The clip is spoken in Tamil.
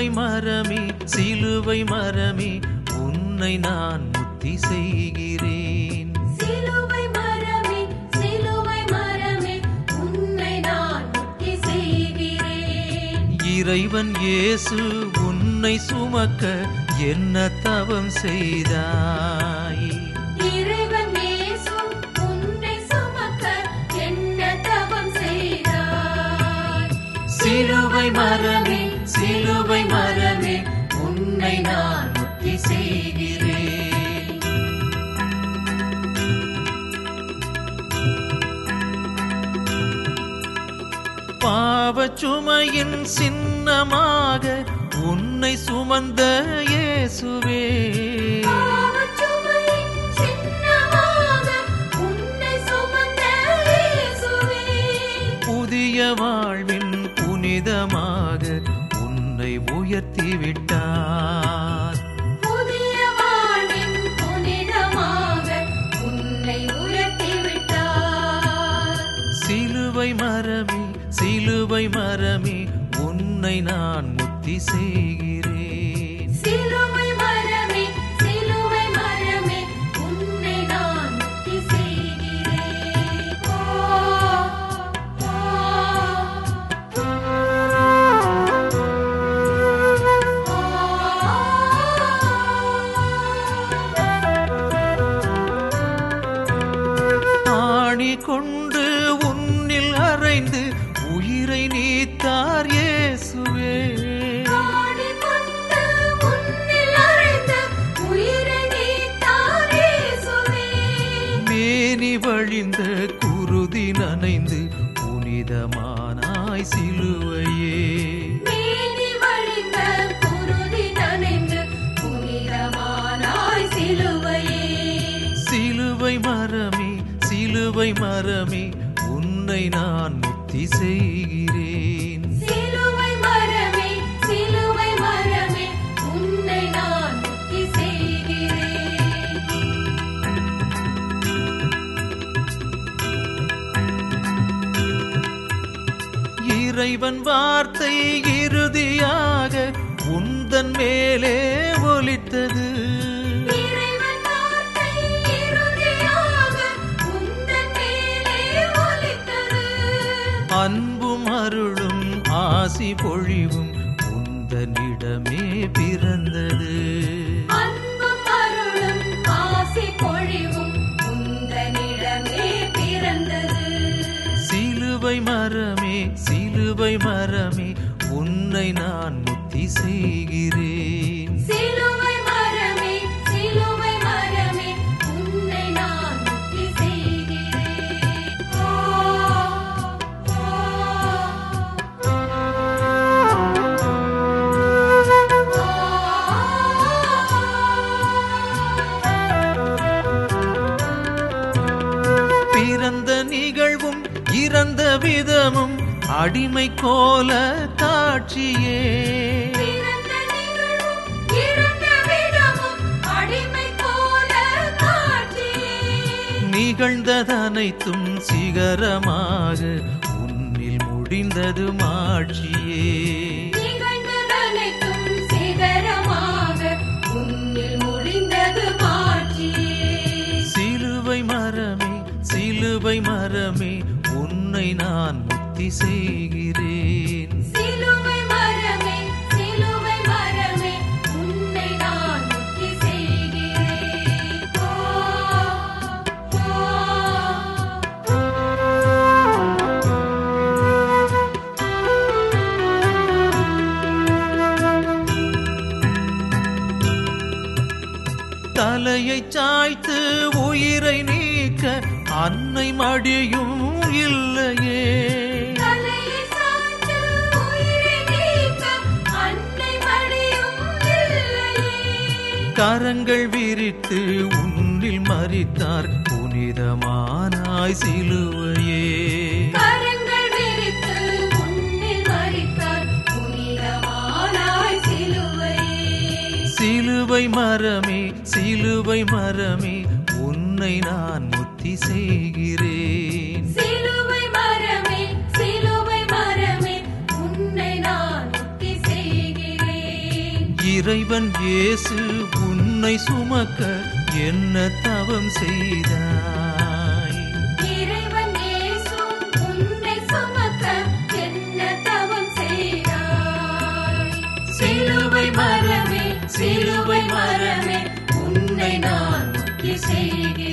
சிலுவை மரமே சிலுவை மரமே உன்னை நான் முத்தி செய்கிறேன் சிலுவை மரமே சிலுவை மரமே உன்னை நான் முக்தி செய்கிறேன் இறைவன் இயேசு உன்னை சுமக்க என்ன தவம் செய்தாய் இறைவன் இயேசு உன்னை சுமக்க என்ன தவம் செய்தார் சிலுவை மரமே சிலுவை மரமே உன்னை நான் முத்தி செய்கிறேன் பாவச் சுமையின் சின்னமாக உன்னை சுமந்த இயேசுவே பாவச்சுமையின் சின்னமாக உன்னை சுமந்த இயேசுவே புதிய வாழ்வின் புனிதமாக உன்னை உயர்த்தி விட்டார் புதிய வாழ்வின் புனிதமாக உன்னை உயர்த்தி விட்டார் சிலுவை மரமே சிலுவை மரமே உன்னை நான் முத்தி செய்கிறேன் சிலுவை மரமே சிலுவை மரமே உன்னை நான் முக்தி செய்கிறேன் ஓ ஆணி கொண்டு உன்னில் அறைந்து உயிரை நீத்தார் இயேசுவே ஆடிக்கொண்டு உன்னில் அறைந்து உயிரை நீத்தார் இயேசுவே. மேனி வழிந்த குருதி நனைந்து புனிதமானாய் சிலுவையே மேனி வழிந்த குருதி நனைந்து புனிதமானாய் சிலுவையே. சிலுவை மரமே சிலுவை மரமே உன்னை நான் முத்தி செய்கிறேன் சிலுவை மரமே சிலுவை மரமே உன்னை நான் முக்தி செய்கிறேன் இறைவன் வார்த்தை இறுதியாக உந்தன் மேலே ஒலித்தது இறைவன் வார்த்தை இறுதியாக உந்தன் மேலே ஒலித்தது. அன்பும் அருளும் ஆசி பொழிவும் உந்தனிடமே பிறந்தது அன்பும் அருளும் ஆசி பொழிவும் உந்தனிடமே பிறந்தது. சிலுவை மரமே சிலுவை மரமே உன்னை நான் முத்தி செய்கிறேன் சிலுவை மரமே சிலுவை மரமே உன்னை நான் முக்தி செய்கிறேன் ஓ பிறந்த நிகழ்வும் இறந்த விதமும் அடிமை கோல காட்சியே பிறந்த நிகழ்வும் இறந்த விதமும் அடிமை போல காட்சியே நிகழ்ந்ததனைத்தும் சிகரமாக உன்னில் முடிந்தது மாட்சியே நிகழ்ந்ததனைத்தும் சிகரமாக உன்னில் முடிந்தது மாட்சியே. சிலுவை மரமே சிலுவை மரமே உன்னை நான் முத்தி செய்கிறேன் சிலுவை மரமே சிலுவை மரமே உன்னை நான் முக்தி செய்கிறேன் ஓ தலையை சாய்த்து உயிரை நீக்க அன்னை மடியும் இல்லையே தலையை சாய்த்து உயிரை நீக்க அன்னை மடியும் இல்லையே கரங்கள் விரித்து உன்னில் மறித்தார் புனிதமானாய் சிலுவையே கரங்கள் விரித்து முன்னில் மறித்தார் புனிதமானாய் சிலுவையே. சிலுவை மரமே சிலுவை மரமே உன்னை நான் முத்தி செய்கிறேன் சிலுவை மரமே சிலுவை மரமே உன்னை நான் முக்தி செய்கிறேன் இறைவன் இயேசு உன்னை சுமக்க என்ன தவம் செய்தாய் இறைவன் இயேசு உன்னை சுமக்க என்ன தவம் செய்தாய் சிலுவை மரமே சிலுவை மரமே உன்னை நான் முத்தி செய்கிறேன்